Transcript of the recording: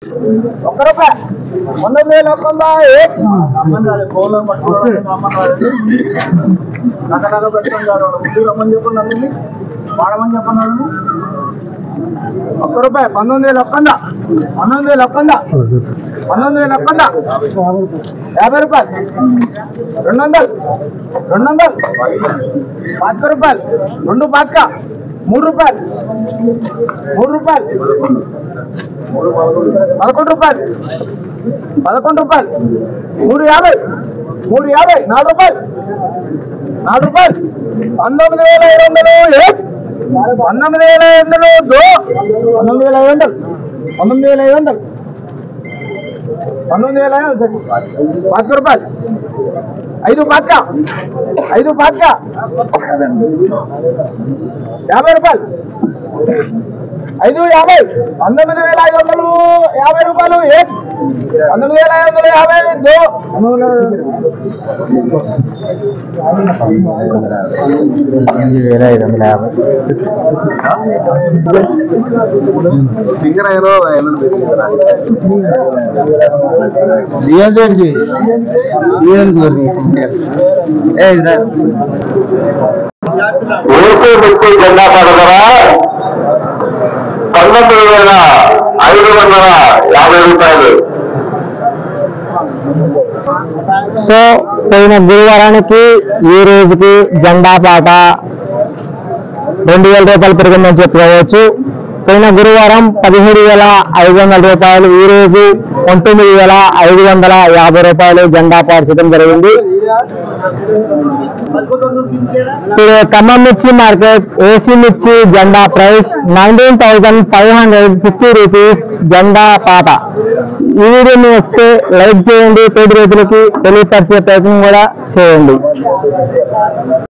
ఒక్క రూపాయి పంతొమ్మిది వేల ఒక్క వంద ఏ నగనగ పెట్టుకుంటారు రమ్మని చెప్పండి వాడమని చెప్పండి ఒక్క రూపాయి పంతొమ్మిది వేల ఒక్క వంద పంతొమ్మిది వేల ఒక్క వంద పంతొమ్మిది వేల ఒక్క వంద యాభై రూపాయలు రెండు వందలు రెండు వందలు పాతిక రూపాయలు రెండు పాతిక మూడు రూపాయలు మూడు రూపాయలు పదకొండు రూపాయలు పదకొండు రూపాయలు మూడు యాభై మూడు యాభై నాలుగు రూపాయలు నాలుగు రూపాయలు పంతొమ్మిది వేల ఐదు వందలు ఏ? పంతొమ్మిది వేల ఐదు వందలు దో పంతొమ్మిది వేల ఐదు వందలు పంతొమ్మిది వేల ఐదు వందలు పంతొమ్మిది వేల ఐదు వందలు పాతిక రూపాయలు ఐదు పాతిక ఐదు పాతిక యాభై రూపాయలు ఐదు యాభై పంతొమ్మిది వేల ఐదు వందలు యాభై రూపాయలు ఏ పంతొమ్మిది వేల ఐదు వందలు యాభై దో ఎనిమిది వేల ఐదు వందల యాభై ఫింగర్ అయ్యారో జిఎన్జి జిఎన్జి ఏ ఇదిరా. ఏసీ వ్యక్తి జెండా పడగర పంతొమ్మిది వేల ఐదు వందల యాభై రూపాయలు సో పోయిన గురువారానికి ఈ రోజుకి జెండా పాట రెండు వేల రూపాయలు పెరిగిందని చెప్పుకోవచ్చు పోయిన గురువారం పదిహేడు వేల ఐదు వందల రూపాయలు ఈ రోజు పంతొమ్మిది వేల ఐదు వందల యాభై రూపాయలు జెండా పాట చేయడం జరిగింది ఇప్పుడు ఖమ్మం మిర్చి మార్కెట్ ఏసీ మిర్చి జెండా price nineteen thousand five hundred fifty rupees జెండా పాట ఈ వీడియో మీకు వస్తే లైక్ చేయండి తోటి రైతులకి తెలియపరిచే ప్రయత్నం కూడా చేయండి